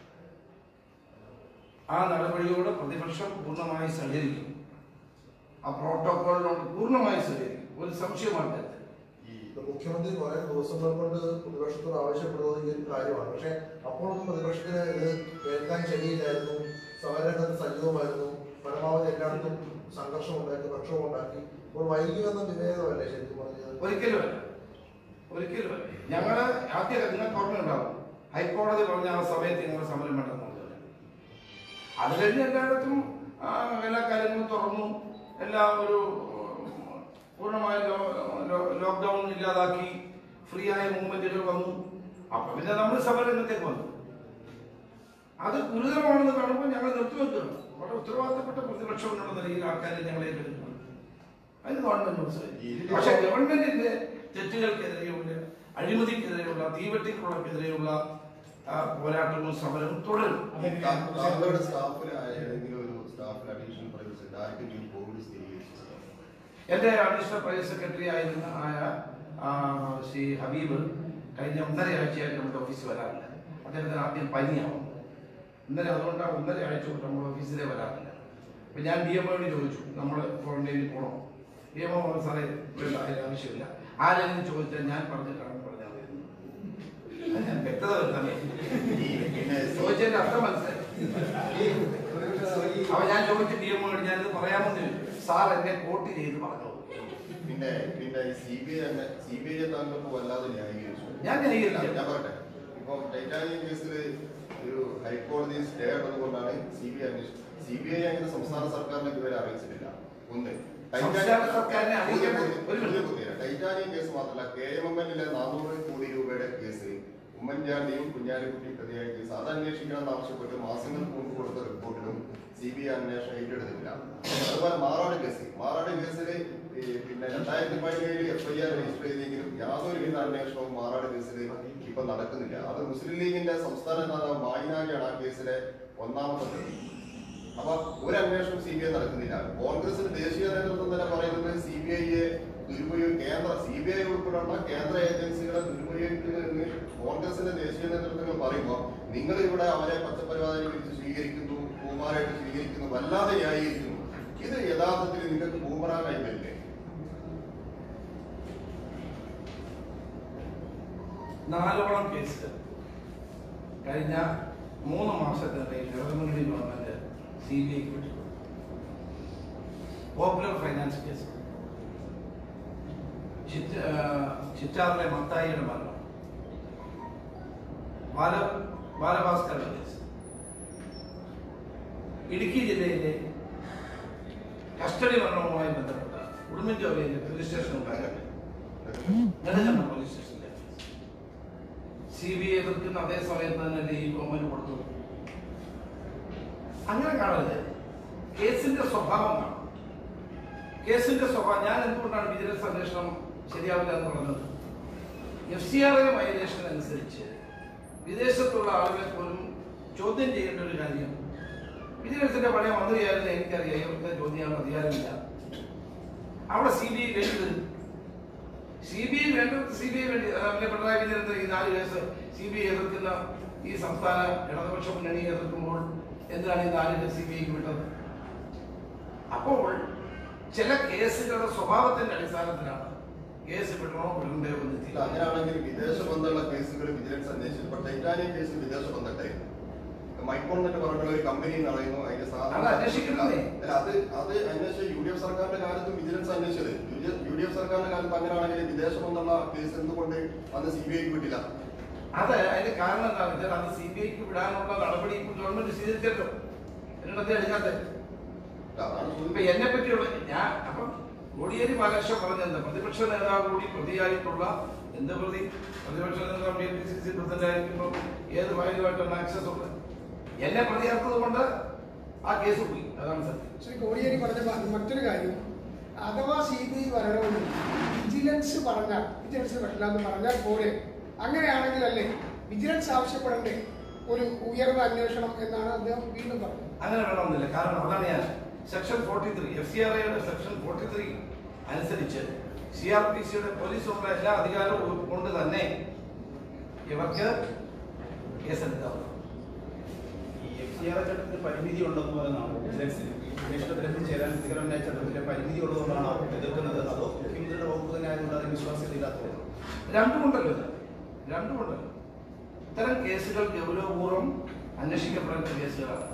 ആ നടപടിയോട് പ്രതിപക്ഷം പൂർണ്ണമായി സഹകരിക്കും ആ പ്രോട്ടോകോളിനോട് പൂർണ്ണമായി സഹകരിക്കും ഒരു സംശയമാണ് ഈ ഇത് മുഖ്യമന്ത്രി കുറെ ദിവസങ്ങൾ കൊണ്ട് പ്രതിപക്ഷത്തോട് ആവശ്യപ്പെടുന്നത് ഈ ഒരു കാര്യമാണ് പക്ഷെ അപ്പോഴൊന്നും പ്രതിപക്ഷത്തിന് ഇത് കേൾക്കാൻ ശരിയില്ലായിരുന്നു സമരരംഗത്ത് സജീവമായിരുന്നു പരമാവധി എല്ലായിടത്തും സംഘർഷം ഉണ്ടാക്കി പ്രക്ഷോഭം ഉണ്ടാക്കി ഇപ്പോൾ വൈകി വന്ന വിവേകമല്ലേ ശരിക്കും പറഞ്ഞത് ഒരിക്കലുമല്ല ഒരിക്കലുമല്ല ഞങ്ങള് ആദ്യം നിങ്ങൾക്ക് ഓർമ്മയുണ്ടാവും ഹൈക്കോടതി പറഞ്ഞ ആ സമയത്ത് ഞങ്ങൾ സമരം വേണ്ടെന്നുള്ളത് അത് കഴിഞ്ഞ് എല്ലായിടത്തും ആ, എല്ലാ കാര്യങ്ങളും തുറന്നു എല്ലാ ഒരു ഉം, പൂർണ്ണമായ ലോക്ക്ഡൌൺ ഇല്ലാതാക്കി ഫ്രീ ആയ മൂവ്മെന്റുകൾ വന്നു അപ്പൊ പിന്നെ നമ്മൾ സമരരംഗത്തേക്ക് വന്നു അത് ഗുരുതരമാണെന്ന് കാണുമ്പോൾ ഞങ്ങൾ നിർത്തിവെക്കുകയാണ് വളരെ ഉത്തരവാദിത്തപ്പെട്ട പ്രതിപക്ഷം എന്നുള്ള നിലയിൽ ആൾക്കാരെ ഞങ്ങളെ ഏറ്റെടുക്കുന്നു അതിന് ഗവൺമെന്റ് മനസ്സിലായി പക്ഷെ ഗവൺമെന്റിന്റെ തെറ്റുകൾക്കെതിരെയുള്ള അഴിമതിക്കെതിരെയുള്ള തീവെട്ടിക്കുള്ളക്കെതിരെയുള്ള ആ, പോരാട്ടവും സമരവും തുടരും താങ്കളുടെ സ്റ്റാഫിന് ഏതെങ്കിലും ഒരു സ്റ്റാഫിന് അഡീഷണൽ പ്രൈവസി ആർക്കെങ്കിലും കോവിഡ് സ്ഥിരീകരിച്ചു എന്റെ അഡീഷണൽ പ്രൈവറ്റ് സെക്രട്ടറി ആയിരുന്ന ആയ ആ, ശ്രീ ഹബീബ് കഴിഞ്ഞ ഒന്നര ആഴ്ചയായിട്ട് നമ്മുടെ ഓഫീസിൽ വരാറില്ല അദ്ദേഹത്തിന് ആദ്യം പനിയാവും ഇന്നലെ അതുകൊണ്ട് ഒന്നര ആഴ്ച കൊണ്ട് നമ്മുടെ ഓഫീസിലേ വരാറില്ല അപ്പൊ ഞാൻ ഡി എം ഒയോട് ചോദിച്ചു നമ്മൾ ക്വാറന്റൈനിൽ പോകണോ ഡി എം ഒ സാറേ വേണ്ട അതിന് ആവശ്യമില്ല ആരെങ്കിലും ചോദിച്ചാൽ ഞാൻ പറഞ്ഞിട്ടാണ് പറഞ്ഞാൽ മതി. അത് ഞാൻ വ്യക്തത വരുത്താൻ പിന്നെ ചോദിച്ചതിന്റെ അർത്ഥം മനസ്സിലായി അപ്പൊ ഞാൻ ചോദിച്ചു ഡി എം ഒയോട് ഞാനിത് പറയാമെന്ന് ചോദിച്ചു സാർ എന്നെ കോട്ട് ചെയ്ത് പറഞ്ഞു പിന്നെ പിന്നെ ഈ C B I C B I താങ്കൾക്ക് വല്ലാതെ ന്യായീകരിച്ചു ഞാൻ ന്യായീകരിച്ചു. ഞാൻ പറയട്ടെ ഇപ്പൊ ടൈറ്റാനിയം കേസിൽ ഒരു ഹൈക്കോടതി സ്റ്റേ ഉള്ളതുകൊണ്ടാണ് സി ബി ഐ അന്വേഷിച്ചത് സി ബി ഐ അങ്ങനെ സംസ്ഥാന സർക്കാരിനെ ഇതുവരെ അറിയിച്ചിട്ടില്ല ഒന്ന് സംസ്ഥാന സർക്കാരിനെ അറിയിക്കാൻ ഒരു മിനിറ്റ്. ടൈറ്റാനിയം കേസ് മാത്രമല്ല കെ എം എം എല്ലിലെ നാനൂറ് കോടി രൂപയുടെ കേസ് ഉമ്മൻചാണ്ടിയും കുഞ്ഞാലിക്കുട്ടിയും പ്രതിയായ കേസ് അത് അന്വേഷിക്കണമെന്ന് ആവശ്യപ്പെട്ട് മാസങ്ങൾക്ക് മുമ്പ് കൊടുത്ത റിപ്പോർട്ടിലും സി ബി ഐ അന്വേഷണം ഏറ്റെടുത്തിട്ടില്ല അതുപോലെ മാറാട് കേസ് മാറാട് കേസിൽ പിന്നെ രണ്ടായിരത്തി പതിനേഴിൽ എഫ് ഐ ആർ രജിസ്റ്റർ ചെയ്തെങ്കിലും യാതൊരുവിധ അന്വേഷണവും മാറാട് കേസിൽ ഇപ്പൊ നടക്കുന്നില്ല അത് മുസ്ലിം ലീഗിന്റെ സംസ്ഥാന നേതാവ് മായിനാരിയാണ് ആ കേസിലെ ഒന്നാമത്തെ പ്രതി അപ്പൊ ഒരു അന്വേഷണം സി ബി ഐ നടക്കുന്നില്ല കോൺഗ്രസിന് ദേശീയ നേതൃത്വം തന്നെ പറയുന്നത് സി ബി ഐയെ ദുരുപയോഗം കേന്ദ്ര സി ബി ഐ ഉൾപ്പെടെയുള്ള കേന്ദ്ര ഏജൻസികളെ ദുരുപയോഗിക്കുന്നതെന്ന് കോൺഗ്രസിന്റെ ദേശീയ നേതൃത്വങ്ങൾ പറയുമ്പോൾ നിങ്ങൾ ഇവിടെ അവരെ പച്ചപ്പരിവാദം വിളിച്ച് സ്വീകരിക്കുന്നു പൂമാരായിട്ട് സ്വീകരിക്കുന്നു വല്ലാതെ ന്യായീകരിക്കുന്നു ഇത് യഥാർത്ഥത്തിൽ നിങ്ങൾക്ക് പൂമറാനായി വരില്ലേ നാലോളം കേസുകൾ കഴിഞ്ഞ മൂന്ന് മാസത്തിനിടയിൽ ഇടതുമുന്നണി ഗവൺമെന്റ് സി ബി ഐക്ക് വിട്ടു പോപ്പുലർ ഫൈനാൻസ് കേസ് ചിറ്റ ആ, ചിറ്റാറിലെ മത്തായിയുടെ മരണം ബാല ബാലഭാസ്കറുടെ കേസ് ഇടുക്കി ജില്ലയിലെ കസ്റ്റഡി മരണവുമായി ബന്ധപ്പെട്ട ഉടുമ്പൻചോലയിലെ പോലീസ് സ്റ്റേഷൻ ഉണ്ടായ നെടുങ്കണ്ടം പോലീസ് സ്റ്റേഷനിലെ സി ബി ഐ എതിർക്കുന്ന അതേ സമയത്ത് തന്നെ ഈ ഗവൺമെന്റ് കൊടുത്തു അങ്ങനെ കാണരുത് കേസിന്റെ സ്വഭാവം കാണും കേസിന്റെ സ്വഭാവം ഞാൻ എന്തുകൊണ്ടാണ് വിജിലൻസ് അന്വേഷണം ശരിയാവില്ല എന്ന് പറഞ്ഞത് F C R A violation അനുസരിച്ച് വിദേശത്തുള്ള ആളുകളെ പോലും ചോദ്യം ചെയ്യേണ്ട ഒരു കാര്യം വിജിലൻസിന്റെ പഴയ മന്ത്രിയായിരുന്നു എനിക്കറിയാം ഇവർക്ക് ചോദ്യം ചെയ്യാൻ അധികാരമില്ല അവിടെ സി ബി ഐ വേണ്ടത് സി ബി ഐ വേണ്ടത് സി ബി ഐ വേണ്ടി അതുപോലെ പിണറായി വിജയന്റെ ഈ നാല് കേസ് സി ബി ഐ എതിർക്കുന്ന ഈ സംസ്ഥാന ഇടതുപക്ഷ മുന്നണി എതിർക്കുമ്പോൾ എന്തിനാണ് ഈ നാല് കേസ് സി ബി ഐക്ക് വിട്ടത് അപ്പോൾ ചില കേസുകളുടെ സ്വഭാവത്തിന്റെ അടിസ്ഥാനത്തിലാണ് കേസ് വിടണോ വിടണ്ടയോ എന്ന് ഇല്ല, തീരുമാനിക്കുന്നത്. അങ്ങനെയാണെങ്കിൽ വിദേശ ബന്ധമുള്ള കേസുകൾ വിജിലൻസ് അന്വേഷിച്ചു ഇപ്പൊ ടൈറ്റാനിയം കേസ് വിദേശ ബന്ധമുണ്ടായിരുന്നു മൈക്കോൺ എന്നൊക്കെ പറഞ്ഞിട്ടുള്ള ഒരു കമ്പനി നടന്നു അതിന്റെ അത് അന്വേഷിക്കണ്ടേ? അല്ല, അത് അത് അന്വേഷിച്ച യു ഡി എഫ് സർക്കാരിന്റെ കാലത്തും വിജിലൻസ് അന്വേഷിച്ചത് യു ഡി എഫ് സർക്കാരിന്റെ കാലത്ത് അങ്ങനെയാണെങ്കിൽ വിദേശം എന്നുള്ള കേസ് എന്തുകൊണ്ട് അന്ന് സി ബി ഐക്ക് വിട്ടില്ല അത് അതിന്റെ കാരണം എന്താണെന്ന് വെച്ചാൽ അത് സി ബി ഐക്ക് വിടാനുള്ള നടപടി ഇപ്പൊ ഗവൺമെന്റ് സ്വീകരിച്ചല്ലോ എന്നിട്ട് എടുക്കാത്തത് അതാണ് ഇപ്പൊ ചോദിക്കുന്നത്. എന്നെ പറ്റിയുള്ള ഞാൻ അപ്പം കോടിയേരി ബാലകൃഷ്ണൻ പറഞ്ഞത് പ്രതിപക്ഷ നേതാവ് കൂടി പ്രതിയായിട്ടുള്ള എന്ത് പ്രതി പ്രതിപക്ഷ നേതാവ് B P C C president ആയിരിക്കുമ്പോൾ ഏത് ഫയലുമായിട്ടാണ് ആക്സസ് ഉണ്ട് എന്നെ പ്രതിയാക്കുന്നത് കൊണ്ട് ആ കേസ് പോയി അതാണ് സത്യം ശ്രീ കോടിയേരി പറഞ്ഞ മ- മറ്റൊരു കാര്യം അഥവാ സി ബി ഐ വരണമെന്ന് വിജിലൻസ് പറഞ്ഞാൽ വിജിലൻസ് പറ്റില്ല എന്ന് പറഞ്ഞാൽ പോലെ അങ്ങനെയാണെങ്കിലല്ലേ വിജിലൻസ് ആവശ്യപ്പെടേണ്ടേ ഒരു ഉയർന്ന അന്വേഷണം എന്നാണ് അദ്ദേഹം വീണ്ടും പറഞ്ഞത് അങ്ങനെ വേണമെന്നില്ല കാരണം അതാണ് ഞാൻ section forty three F C R ഐയുടെ സെക്ഷൻ ഫോർട്ടി ത്രീ അനുസരിച്ച് സി ആർ പി സിയുടെ പോലീസുള്ള എല്ലാ അധികാരവും കൊണ്ട് തന്നെ ഇവർക്ക് കേസെടുക്കാവുന്നു ഈ എഫ് സി ആർ ചട്ടത്തിന് പരിമിതി ഉണ്ടെന്ന് പറയുന്നതാണ് വിജിലൻസിന് അന്വേഷണത്തിൽ ചേരാൻ സ്ഥിരമായ ചട്ടത്തിന്റെ പരിമിതി ഉള്ളതുകൊണ്ടാണോ എതിർക്കുന്നത് അതോ മുഖ്യമന്ത്രിയുടെ വകുപ്പ് തന്നെ ആയതുകൊണ്ട് അതിന് വിശ്വാസ്യതയില്ലാത്തതുകൊണ്ടോ രണ്ടുമുണ്ടല്ലോ ഇത് രണ്ടുമുണ്ടല്ലോ ഇത്തരം കേസുകൾ ഗൗരവപൂർവ്വം അന്വേഷിക്കപ്പെടേണ്ട കേസുകളാണ്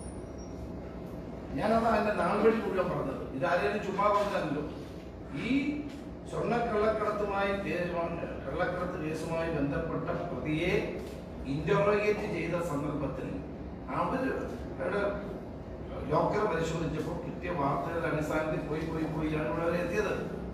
ഞാനതാ എന്റെ നാൾവഴി മുഴുവൻ പറഞ്ഞത് ഇത് ആരെയും ചുമ്മാ പറഞ്ഞല്ലോ ഈ സ്വർണ്ണ കള്ളക്കടത്തുമായി കേ- കള്ളക്കടത്ത് കേസുമായി ബന്ധപ്പെട്ട പ്രതിയെ ഇന്ററോഗേറ്റ് ചെയ്ത സന്ദർഭത്തിൽ അവര് അവരുടെ ലോക്കർ പരിശോധിച്ചപ്പോൾ കിട്ടിയ വാർത്തകളുടെ അടിസ്ഥാനത്തിൽ പോയി പോയി പോയിയാണ് ഇവിടെ വരെ എത്തിയത്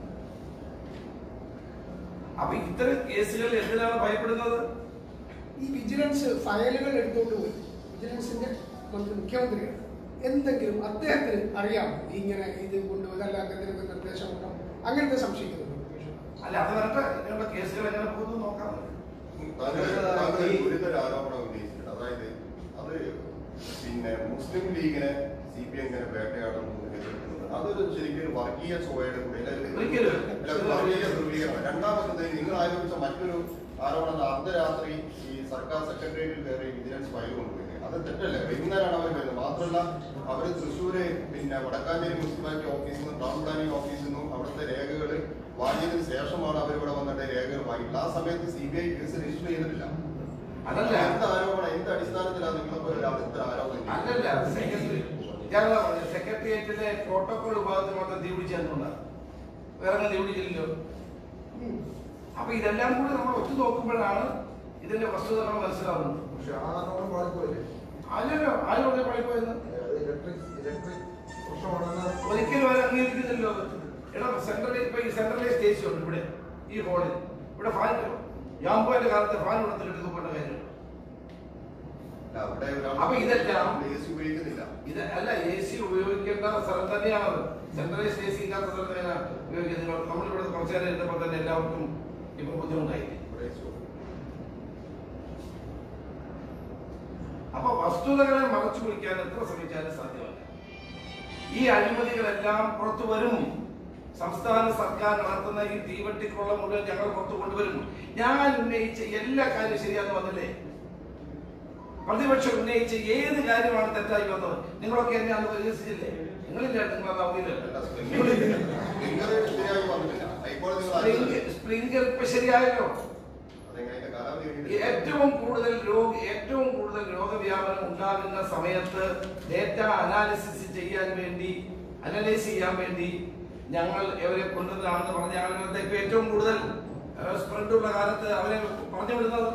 അപ്പൊ ഇത്തരം കേസുകളിൽ എന്തിനാണ് ഭയപ്പെടുന്നത് ഈ വിജിലൻസ് ഫയലുകൾ എടുത്തുകൊണ്ട് പോയി വിജിലൻസിന്റെ മന്ത്രി മുഖ്യമന്ത്രിയാണ് എന്തെങ്കിലും അദ്ദേഹത്തിന് അറിയാമോ ഇങ്ങനെ ഇത് കൊണ്ടുപോയതല്ല എന്തെങ്കിലും നിർദ്ദേശമുണ്ടോ അങ്ങനത്തെ സംശയിക്കുന്നുണ്ടോ അല്ല അത് വരട്ടെ ഇങ്ങനെയുള്ള കേസുകൾ എങ്ങനെ പോകുന്നു നോക്കാം താങ്കൾ താങ്കൾ ഒരു ഗുരുതര ആരോപണം ഉന്നയിച്ചിട്ടുണ്ട് അതായത് അത് പിന്നെ മുസ്ലിം ലീഗിനെ സി പി എം ഇങ്ങനെ വേട്ടയാടുന്നു എന്ന് എതിർക്കുന്നത് അതൊരു ശരിക്കും ഒരു വർഗീയ ചോയയുടെ കൂടെ അല്ല, ഒരു- ഒരിക്കലും. അല്ല, ഒരു വർഗീയ ധ്രുവീകരണം രണ്ടാമത്തത് നിങ്ങൾ ആരോപിച്ച മറ്റൊരു ആരോപണം അർദ്ധരാത്രി ഈ സർക്കാർ സെക്രട്ടേറിയറ്റിൽ കയറി വിജിലൻസ് ഫയൽ കൊണ്ടുപോയി അത് തെറ്റല്ലേ വൈകുന്നേരമാണ് അവർ വരുന്നത് മാത്രമല്ല അവർ തൃശ്ശൂര് പിന്നെ വടക്കാഞ്ചേരി മുനിസിപ്പാലിറ്റി ഓഫീസിൽ നിന്നും ടൗൺ പ്ലാനിംഗ് ഓഫീസിൽ നിന്നും അവിടുത്തെ രേഖകൾ വാങ്ങിയതിനു ശേഷമാണ് അവർ ഇവിടെ വന്നിട്ട് രേഖകൾ വാങ്ങി ആ സമയത്ത് C B I case register ചെയ്തിട്ടില്ല അതല്ല. എന്ത് ആരോപണം എന്ത് അടിസ്ഥാനത്തിലാണ് നിങ്ങളിപ്പോ ഒരാൾ ഇത്ര ആരോപണം അല്ലല്ല ചെയ്യുന്നത്? സെക്രട്ടറി ഞാനതാ പറഞ്ഞത് സെക്രട്ടേറിയറ്റിലെ പ്രോട്ടോകോൾ വിഭാഗത്തിൽ മാത്രം തീ പിടിച്ചെന്നുണ്ട് വേറെ തീ പിടിച്ചില്ലല്ലോ അപ്പൊ ഇതെല്ലാം കൂടി നമ്മൾ ഒത്തു നോക്കുമ്പോഴാണ് ഇതിന്റെ വസ്തുതകൾ മനസ്സിലാവുന്നത് പക്ഷെ ആ ആരോപണം പാളിപ്പോയില്ലേ അല്ലല്ലോ ആരും ഇവിടെ പണിപ്പോയെന്ന് അത് ഇലക്ട്രിക് ഇലക്ട്രിക് പ്രശ്നമാണെന്ന് ഒരിക്കലും അവർ അംഗീകരിക്കുന്നില്ലോ അത്. എടാ സെൻട്രൽ ഇപ്പൊ ഈ സെൻട്രലൈസ് സ്റ്റേഷൻ ഉണ്ട് ഇവിടെ ഈ ഹോളിൽ ഇവിടെ ഫാൻ യാമ്പോന്റെ കാലത്ത് ഫാൻ കൊടുത്തിട്ട് തൂക്കേണ്ട കാര്യം അല്ല, അവിടെ ഒരാൾ അപ്പൊ ഇതെല്ലാം- AC ഉപയോഗിക്കുന്നില്ല ഇത് അല്ല എ സി ഉപയോഗിക്കേണ്ട സ്ഥലം തന്നെയാണത് സെൻട്രലൈസ് എ സി ഇല്ലാത്ത സ്ഥലം തന്നെയാണ് ഉപയോഗിക്കുന്നത് നമ്മളിവിടെ കുറച്ചു നേരം ഇരുന്നപ്പോൾ തന്നെ എല്ലാവർക്കും ഇപ്പൊ ബുദ്ധിമുട്ടായി ഇവിടെ AC അപ്പൊ വസ്തുതകളെ മറച്ചു പിടിക്കാൻ എത്ര ശ്രമിച്ചാലും സാധ്യമല്ല ഈ അഴിമതികളെല്ലാം പുറത്തു വരും സംസ്ഥാന സർക്കാർ നടത്തുന്ന ഈ തീവട്ടിക്കുള്ള മുഴുവൻ ഞങ്ങൾ പുറത്തു കൊണ്ടുവരും ഞാൻ ഉന്നയിച്ച എല്ലാ കാര്യവും ശരിയാന്ന് വന്നില്ലേ പ്രതിപക്ഷം ഉന്നയിച്ച ഏത് കാര്യമാണ് തെറ്റായി വന്നത് നിങ്ങളൊക്കെ എന്നെ അന്ന് പരിഹസിച്ചില്ലേ നിങ്ങളില്ല നിങ്ങളത് അവധിയിലല്ല നിങ്ങളില്ല സ്പ്രിംഗർ ശരിയായി വന്നിട്ടില്ല ഹൈക്കോടതി നിങ്ങൾ സ്പ്രിംഗ് ആലോചിച്ചു. സ്പ്രിംഗർ ഇപ്പൊ ശരിയായല്ലോ അതെങ്ങനെ അതിന്റെ കാലാവധി കഴിഞ്ഞിട്ടില്ല. ഏറ്റവും കൂടുതൽ രോഗ ഏറ്റവും കൂടുതൽ രോഗവ്യാപനം ഉണ്ടാകുന്ന സമയത്ത് ഡേറ്റ അനാലിസിസ് ചെയ്യാൻ വേണ്ടി അനലൈസ് ചെയ്യാൻ വേണ്ടി ഞങ്ങൾ ഇവരെ കൊണ്ടുവന്നതാണെന്ന് പറഞ്ഞ ആളുകളുടെ ഇപ്പൊ ഏറ്റവും കൂടുതൽ സ്പ്രെഡ് ഉള്ള കാലത്ത് അവരെ പറഞ്ഞു വിടുന്നത്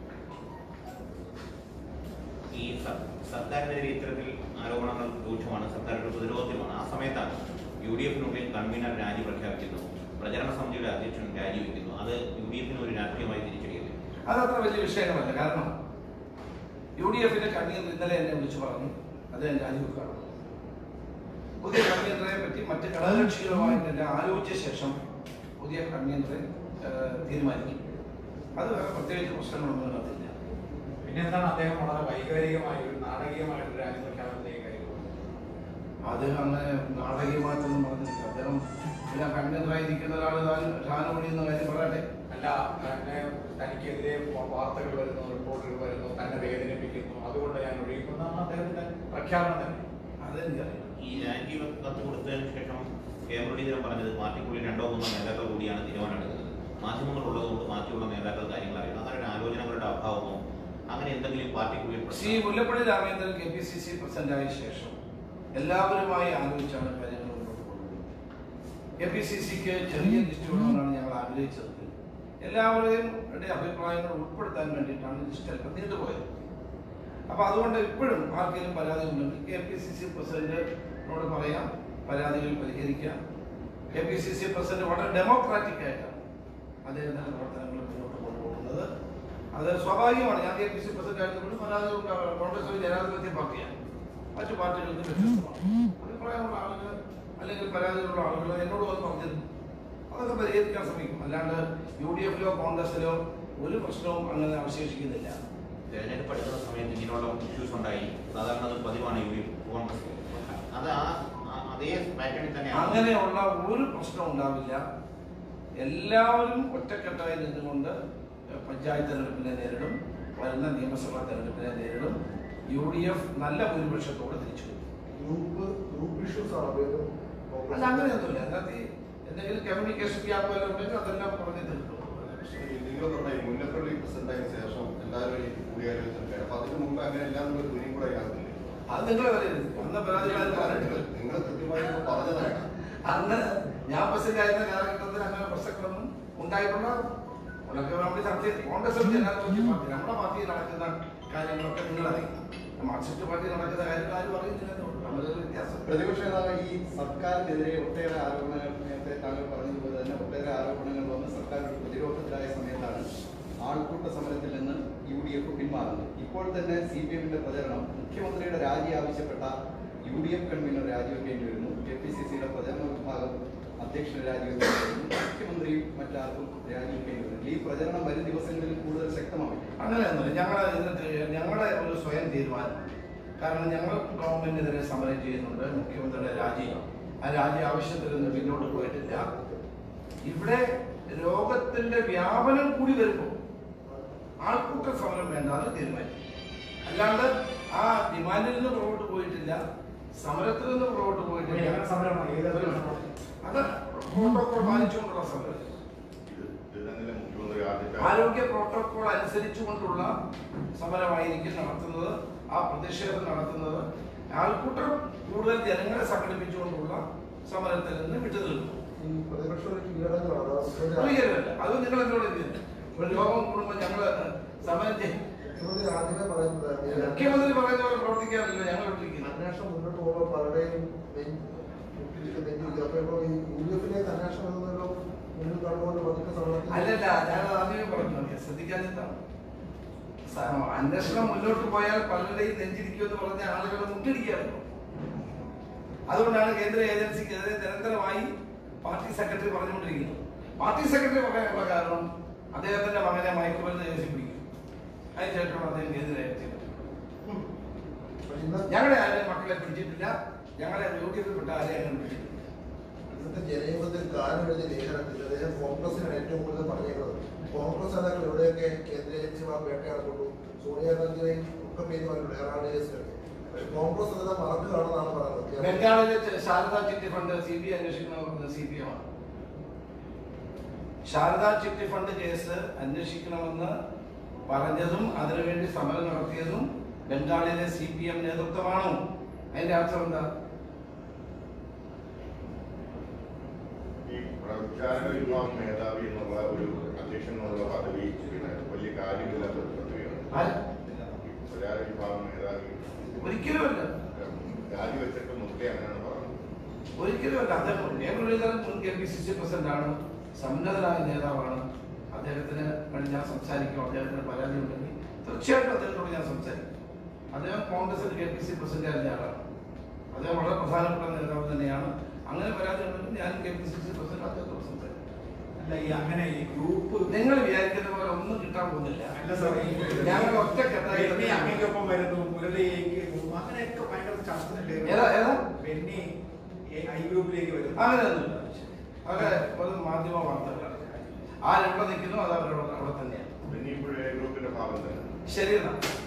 ഈ സ- സർക്കാരിനെതിരെ ഇത്തരത്തിൽ ആരോപണങ്ങൾ രൂക്ഷമാണ് സർക്കാരിന്റെ പ്രതിരോധത്തിലുമാണ് ആ സമയത്താണ് യു ഡി എഫിനുള്ളിൽ കൺവീനർ രാജി പ്രഖ്യാപിക്കുന്നു പ്രചരണ സമിതിയുടെ അധ്യക്ഷൻ രാജിവെക്കുന്നു അത് യു ഡി എഫിന് ഒരു രാഷ്ട്രീയമായി തിരിച്ചടിയില്ല അതത്ര വലിയ വിഷയമല്ല കാരണം യു ഡി എഫിന്റെ കൺവീനർ ഇന്നലെ എന്നെ വിളിച്ചു പറഞ്ഞു അദ്ദേഹം രാജിവെക്കുകയാണ് പുതിയ കൺവീനറെ പറ്റി മറ്റ് ഘടകകക്ഷികളുമായിട്ടെല്ലാം ആലോചിച്ച ശേഷം പുതിയ കൺവീനറെ ഏഹ്, തീരുമാനിക്കും അത് വേറെ പ്രത്യേകിച്ച് പ്രശ്നങ്ങളൊന്നും അതില്ല പിന്നെ എന്താണ് അദ്ദേഹം വളരെ വൈകാരികമായി ഒരു നാടകീയമായിട്ട് രാജ്യപ്രഖ്യാപനത്തിലേക്ക് കയറി അത് അങ്ങനെ നാടകീയമായിട്ടൊന്നും പറഞ്ഞില്ല അദ്ദേഹം പിന്നെ കൺവീനറായിരിക്കുന്ന ഒരാൾ താൻ ഷാനോടി എന്ന കാര്യം പറയട്ടെ അല്ല തന്നെ തനിക്കെതിരെ വാർത്തകൾ വരുന്നു റിപ്പോർട്ടുകൾ വരുന്നു തന്നെ വേദനിപ്പിക്കുന്നു അതുകൊണ്ട് ഞാൻ ഒഴിയുമെന്നാണ് അദ്ദേഹത്തിന്റെ പ്രഖ്യാപനം തന്നെ അതെനിക്കറിയാം ഈ രാജീവ് കത്ത് കൊടുത്തതിന് ശേഷം കെ മുരളീധരൻ പറഞ്ഞത് പാർട്ടിക്കുള്ളിൽ രണ്ടോ മൂന്നോ നേതാക്കൾ കൂടിയാണ് തീരുമാനമെടുക്കുന്നത് മാധ്യമങ്ങൾ ഉള്ളതുകൊണ്ട് ബാക്കിയുള്ള നേതാക്കൾ കാര്യങ്ങൾ അറിയണം അങ്ങനെ ഒരു ആലോചനകളുടെ അഭാവമോ അങ്ങനെ എന്തെങ്കിലും പാർട്ടിക്കുള്ളിൽ ശ്രീ പ്രശ്നം- Mullappally Ramendran K P C C പ്രസിഡന്റായ ശേഷം എല്ലാവരുമായി ആലോചിച്ചാണ് കാര്യങ്ങൾ മുന്നോട്ട് പോകുന്നത് കെ പി സി സിക്ക് ചെറിയ ലിസ്റ്റ് വേണമെന്നാണ് ഞങ്ങൾ ആഗ്രഹിച്ചത് എല്ലാവരെയും യുടെ അഭിപ്രായങ്ങൾ ഉൾപ്പെടുത്താൻ വേണ്ടിയിട്ടാണ് ലിസ്റ്റ് അല്പം നീണ്ടുപോയത് അപ്പൊ അതുകൊണ്ട് ഇപ്പോഴും ആർക്കെങ്കിലും പരാതി ഉണ്ടെങ്കിൽ കെ പി സി സി പ്രസിഡന്റിനോട് പറയാം പരാതികൾ പരിഹരിക്കാം K P C C president വളരെ ഡെമോക്രാറ്റിക് ആയിട്ടാണ് അദ്ദേഹത്തിന്റെ പ്രവർത്തനങ്ങൾ മുന്നോട്ട് കൊണ്ടുപോകുന്നത് അത് സ്വാഭാവികമാണ് ഞാൻ കെ പി സി പ്രസിഡന്റ് ആയിരുന്നപ്പോഴും പരാതികൾ ഉണ്ടാവാറ് കോൺഗ്രസ് ഒരു ജനാധിപത്യ പാർട്ടിയാണ് മറ്റു പാർട്ടികളിൽ നിന്ന് വ്യത്യസ്തമാണ് അഭിപ്രായമുള്ള ആളുകൾ അല്ലെങ്കിൽ പരാതികളുള്ള ആളുകൾ എന്നോട് വന്ന് പറഞ്ഞിരുന്നു അതൊക്കെ പരിഹരിക്കാൻ ശ്രമിക്കും അല്ലാണ്ട് യു ഡി എഫിലോ കോൺഗ്രസിലോ ഒരു പ്രശ്നവും അങ്ങനെ അവശേഷിക്കുന്നില്ല തെരഞ്ഞെടുപ്പ് അടുക്കുന്ന സമയത്ത് ഇങ്ങനെയുള്ള ഇഷ്യൂസ് ഉണ്ടായി സാധാരണ അത് പതിവാണ് യു ഡി എഫ് കോൺഗ്രസ് അത് ആ ആ- അതേ പാറ്റേണിൽ തന്നെയാണ് അങ്ങനെയുള്ള ഒരു പ്രശ്നവും ഉണ്ടാവില്ല എല്ലാവരും ഒറ്റക്കെട്ടായി നിന്നുകൊണ്ട് പഞ്ചായത്ത് തെരഞ്ഞെടുപ്പിനെ നേരിടും വരുന്ന നിയമസഭാ തെരഞ്ഞെടുപ്പിനെ നേരിടും യു ഡി എഫ് നല്ല ഭൂരിപക്ഷത്തോടെ തിരിച്ചു വരും. ഗ്രൂപ്പ് ഗ്രൂപ്പ് ഇഷ്യൂസ് ആണ് വീണ്ടും അല്ല അങ്ങനെയൊന്നുമില്ല അതിനകത്ത് ഈ എന്തെങ്കിലും കമ്മ്യൂണിക്കേഷൻ ഗ്യാപ്പ് വല്ലതും ഉണ്ടെങ്കിൽ അതെല്ലാം പറഞ്ഞു തീർക്കും നിങ്ങൾ പറഞ്ഞ ഈ മുല്ലപ്പള്ളി പ്രസിഡന്റായതിനു ശേഷം എല്ലാവരും ഈ കൂടിയാലോചന അപ്പൊ അതിന് മുമ്പ് അങ്ങനെ എല്ലാം നിങ്ങൾ തുനിയും കൂടെ ആകുന്നില്ലേ അത് നിങ്ങളെ വിലയിരുത്തി അന്ന് പരാതികൾ ആരും പറഞ്ഞിട്ടില്ല നിങ്ങൾ കൃത്യമായി ഇപ്പൊ പറഞ്ഞതാണ് അന്ന് ഞാൻ പ്രസിഡന്റ് ആയിരുന്ന കാലഘട്ടത്തിൽ അങ്ങനെ പ്രശ്നങ്ങളൊന്നും ഉണ്ടായിട്ടുണ്ടാകും അതൊക്കെ നമ്മൾ ചർച്ച ചെയ്ത് കോൺഗ്രസ് ഒരു ജനാധിപത്യ പാർട്ടി നമ്മുടെ പാർട്ടിയിൽ നടക്കുന്ന കാര്യങ്ങളൊക്കെ നിങ്ങളറിയും മാർക്സിസ്റ്റ് പാർട്ടി നടക്കുന്ന കാര്യങ്ങൾ ആരും അറിയുന്നില്ലെന്നേ ഉള്ളൂ നമ്മളൊരു വ്യത്യാസം പ്രതിപക്ഷ നേതാവ് ഈ സർക്കാരിനെതിരെ ഒട്ടേറെ ആരോപണങ്ങൾ നേരത്തെ താങ്കൾ പറഞ്ഞതുപോലെ തന്നെ ഒട്ടേറെ ആരോപണങ്ങൾ വന്ന് സർക്കാർ ഒരു പ്രതിരോധത്തിലായ സമയത്താണ് ആൾക്കൂട്ട സമരത്തിൽ നിന്ന് യു ഡി എഫ് പിന്മാറുന്നത് ഇപ്പോൾ തന്നെ സി പി എമ്മിന്റെ പ്രചരണം മുഖ്യമന്ത്രിയുടെ രാജി ആവശ്യപ്പെട്ട യു ഡി എഫ് കൺവീനർ രാജിവെക്കേണ്ടി വരുന്നു കെ പി സി സിയുടെ പ്രചരണ വിഭാഗം അധ്യക്ഷന് രാജിവെക്കേണ്ടി വരുന്നു മുഖ്യമന്ത്രിയും മറ്റാർക്കും രാജിവെക്കേണ്ടി വരുന്നു ഈ പ്രചരണം വരും ദിവസങ്ങളിൽ കൂടുതൽ ശക്തമാകും അങ്ങനെയൊന്നുമില്ല ഞങ്ങളെ ഇതിനകത്ത് ഞങ്ങളുടെ ഒരു സ്വയം തീരുമാനം കാരണം ഞങ്ങൾ ഗവൺമെന്റിനെതിരെ സമരം ചെയ്യുന്നുണ്ട് മുഖ്യമന്ത്രിയുടെ രാജി ആ രാജി ആവശ്യത്തിൽ നിന്ന് പിന്നോട്ട് പോയിട്ടില്ല ഇവിടെ രോഗത്തിന്റെ വ്യാപനം കൂടി വരുമ്പോൾ ആൾക്കൂട്ട സമരം വേണ്ടാന്ന് തീരുമാനിച്ചു അല്ലാണ്ട് ആ ഡിമാൻഡിൽ നിന്ന് പുറകോട്ട് പോയിട്ടില്ല സമരത്തിൽ നിന്ന് പുറകോട്ട് പോയിട്ടില്ല എങ്ങനെ സമരമാണ്? ഏത് സമരമാണ്? അത് പ്രോട്ടോകോൾ പാലിച്ചുകൊണ്ടുള്ള സമരം ഇത് ഇത് തന്നെയല്ലേ മുഖ്യമന്ത്രി ആദ്യത്തെ ആരോഗ്യ പ്രോട്ടോകോൾ അനുസരിച്ചുകൊണ്ടുള്ള സമരമായിരിക്കും നടത്തുന്നത് ആ പ്രതിഷേധം നടത്തുന്നത് ആൾക്കൂട്ടം കൂടുതൽ ജനങ്ങളെ സംഘടിപ്പിച്ചുകൊണ്ടുള്ള സമരത്തിൽ നിന്ന് വിട്ടുനിൽക്കും ഈ പ്രതിപക്ഷം ഒരു കീഴടങ്ങലാണ് മുഖ്യമന്ത്രി ഒരിക്കലുമല്ല അത് നിങ്ങൾ എന്നോട് എന്ത് ഒരു രോഗം കൂടുമ്പോൾ ഞങ്ങള് സമരം ചെയ്യും മുഖ്യമന്ത്രി ആദ്യമേ പറയുന്നത് മുഖ്യമന്ത്രി പറയുന്ന പോലെ പ്രവർത്തിക്കാറില്ല ഞങ്ങൾ വിട്ടിരിക്കുന്നത് അന്വേഷണം മുന്നോട്ട് പോകുമ്പോൾ പലരുടെയും നെഞ്ച് മുട്ടിലിരിക്കുന്ന നെഞ്ചിരിക്കും അപ്പൊ ഇപ്പോൾ ഈ യു ഡി എഫിലേക്ക് അന്വേഷണം എന്നല്ലോ മുന്നിൽ കണ്ടുകൊണ്ട് പതുക്കെ സമരത്തിൽ അല്ലല്ല ഞാൻ ആദ്യമേ പറഞ്ഞു മതി ശ്രദ്ധിക്കാൻ എന്താണ് അന്വേഷണം മുന്നോട്ട് പോയാൽ പലരുടെയും നെഞ്ചിരിക്കുമെന്ന് പറഞ്ഞ ആളുകൾ മുട്ടിടിക്കുകയായിരുന്നു അതുകൊണ്ടാണ് കേന്ദ്ര ഏജൻസിക്കെതിരെ നിരന്തരമായി പാർട്ടി സെക്രട്ടറി പറഞ്ഞുകൊണ്ടിരിക്കുന്നത് പാർട്ടി സെക്രട്ടറി പറയാനുള്ള കാരണം അദ്ദേഹത്തിന്റെ മകനെ മയക്കുമരുന്ന് കേസിൽ പിടിക്കും അതിനുശേഷമാണ് അദ്ദേഹം കേന്ദ്ര ഏജൻസി പക്ഷെ ഇന്ന് ഞങ്ങളുടെ ആരെയും മക്കളെ പിടിച്ചിട്ടില്ല ഞങ്ങളെ യു ഡി എഫിൽപ്പെട്ട ആരെയും അങ്ങനെ പിടിച്ചിട്ടില്ല ഇന്നത്തെ ജനയുഗത്തിൽ കാലം എഴുതിയ ലേഖനത്തിൽ അദ്ദേഹം കോൺഗ്രസിനാണ് ഏറ്റവും കൂടുതൽ പറഞ്ഞിരുന്നത് കോൺഗ്രസ് നേതാക്കൾ എവിടെയൊക്കെ കേന്ദ്ര ഏജൻസിമാർ വേട്ടയാടപ്പെട്ടു സോണിയാഗാന്ധിയെയും ഒക്കെ പേര് പറഞ്ഞിട്ടുണ്ട് ഹെറാൾഡ് കേസിലൊക്കെ പക്ഷെ കോൺഗ്രസ് നേതാ മറക്കുകയാണെന്നാണ് പറയുന്നത് ബംഗാളിലെ ച- ശാരദാ ചിട്ടി ഫണ്ട് സി ബി ഐ അന്വേഷിക്കണമെന്ന് സി പി എം ആണ് ശാരദാ ചിട്ടി ഫണ്ട് കേസ് അന്വേഷിക്കണമെന്ന് പറഞ്ഞതും അതിനുവേണ്ടി സമരം നടത്തിയതും ബംഗാളിലെ സി പി എം നേതൃത്വമാണോ അതിന്റെ അർത്ഥം എന്താ ഈ പ്രചാരണ വിഭാഗം മേധാവി എന്നുള്ള ഒരു അധ്യക്ഷൻ എന്നുള്ള പദവി പിന്നെ വലിയ കാര്യമില്ലാത്ത ഒരു പദവിയാണ് ആര്? ഈ പ്രചാരണ വിഭാഗം മേധാവി ഒരിക്കലുമല്ല രാജിവെച്ചിട്ട് മുമ്പേ അങ്ങനെയാണ് പറഞ്ഞത് ഒരിക്കലുമല്ല അദ്ദേഹം കെ മുരളീധരൻ മുൻ കെ പി സി സി പ്രസിഡന്റാണ് സന്നദ്ധനായ നേതാവാണ് അദ്ദേഹത്തിന് വേണ്ടി ഞാൻ സംസാരിക്കും അദ്ദേഹത്തിന് പരാതി ഉണ്ടെങ്കിൽ തീർച്ചയായിട്ടും അദ്ദേഹത്തോട് ഞാൻ സംസാരിക്കും അദ്ദേഹം കോൺഗ്രസിന്റെ കെ പി സി പ്രസിഡന്റ് ആയിരുന്ന ആളാണ് അദ്ദേഹം വളരെ പ്രധാനപ്പെട്ട നേതാവ് തന്നെയാണ് അങ്ങനെ പരാതി ഉണ്ടെങ്കിൽ ഞാൻ K P C C president അദ്ദേഹത്തോട് സംസാരിക്കും അല്ല ഈ അങ്ങനെ ഈ ഗ്രൂപ്പ് നിങ്ങൾ വിചാരിക്കുന്ന പോലെ ഒന്നും കിട്ടാൻ പോകുന്നില്ല അല്ല സാർ ഈ ഞങ്ങൾ ഒറ്റക്കെട്ടായി ബെന്നി അങ്ങേക്കൊപ്പം വരുന്നു മുരളിയേക്ക് പോകും അങ്ങനെയൊക്കെ ഭയങ്കര ചർച്ചയില്ലേ ഏതാ, ഏതാ? ബെന്നി ഈ ഐ ഗ്രൂപ്പിലേക്ക് വരുന്നു അങ്ങനെയൊന്നുമില്ല അതൊക്കെ വെറും മാധ്യമ വാർത്തകളാണ് ആരെവിടെ നിൽക്കുന്നു അത് അവരോട് അവിടെ തന്നെയാണ് പിന്നെ ഇപ്പോഴും ഗ്രൂപ്പിന്റെ ഭാഗം തന്നെ ശരി എന്നാ